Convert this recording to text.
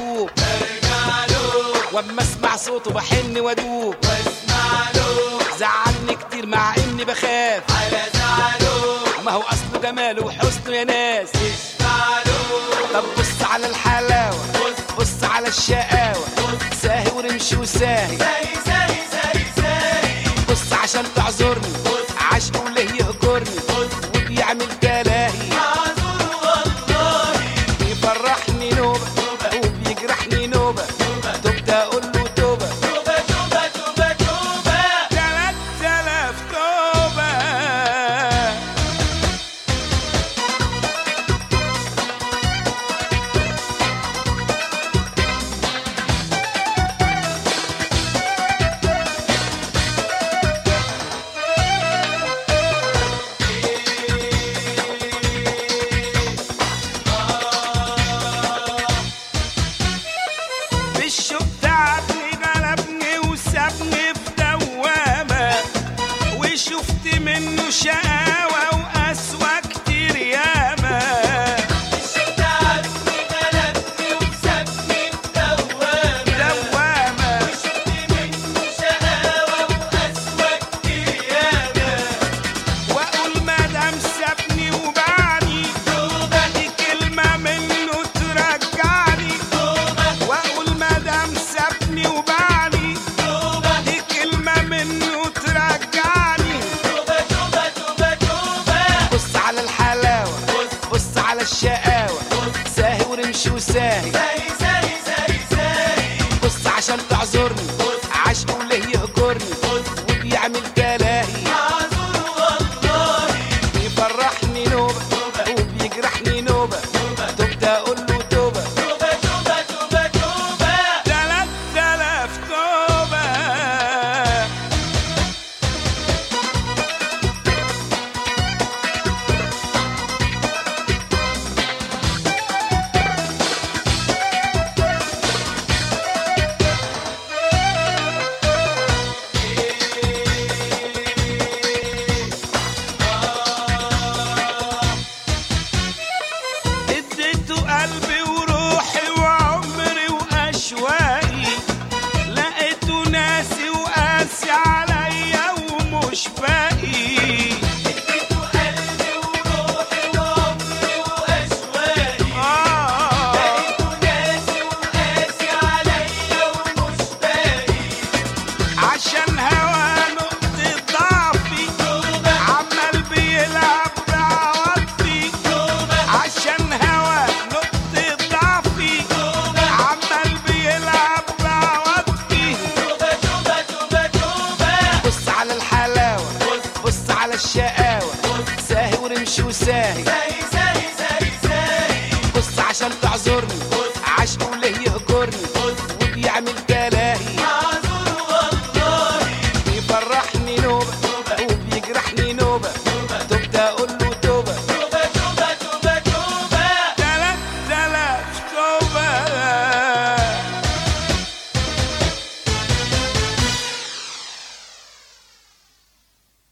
ادوب برجع له واما اسمع صوته بحن وادوب واسمع له زعلني كتير مع اني بخاف على زعله ما هو اصله جماله وحسنه يا ناس اشفع له طب بص على الحلاوه بص بص على الشقاوه ساهي ورمشي وساهي زي زي زي زي بص عشان تعذرني عشقه ليه يهجرني وبيعمل تلاهي معذور والله بيفرحني نوبة وبيجرحني نوبة تبت اقول له توبة توبة توبة توبة توبة تلات تلاف توبة بالشوق تعبني غلبني وسابني في دوامة وشفت منه شقاوة وقسوة كتير ياما تعبني غلبني وسابني في دوامة دوامة شفت منه شقاوة وقسوة كتير ياما واقول مادام سابني وبعني توبة دي كلمة منه ترجعني توبة واقول مادام سابني وبعني توبة دي كلمة منه ترجعني توبة توبة توبة توبة بص على الحلاوة بص على الشقاوة ساهي ورمشي وساهي زي زي زي زي بص عشان تعذرني عشقه ليه يهجرني وبيعمل تلاهي معذور والله بيفرحني نوبة وبيجرحني نوبة تبت اقول له توبة توبة توبة توبة توبة تلات تلاف توبة اديته قلبي وروحي وعمري واشواقي لقيته ناسي وقاسي عليا ومش باقي اديته قلبي وروحي وعمري واشواقي آه لقيته ناسي وقاسي عليا ومش باقي عشان هوا نقطة ضعفي توبة عمال بيلعب بعواطفي توبة عشان هوا نقطة ضعفي توبة عمال بيلعب بعواطفي توبة توبة توبة توبة بص على الحلاوة بص على الشقاوة ساهي ورمشي وساهي زي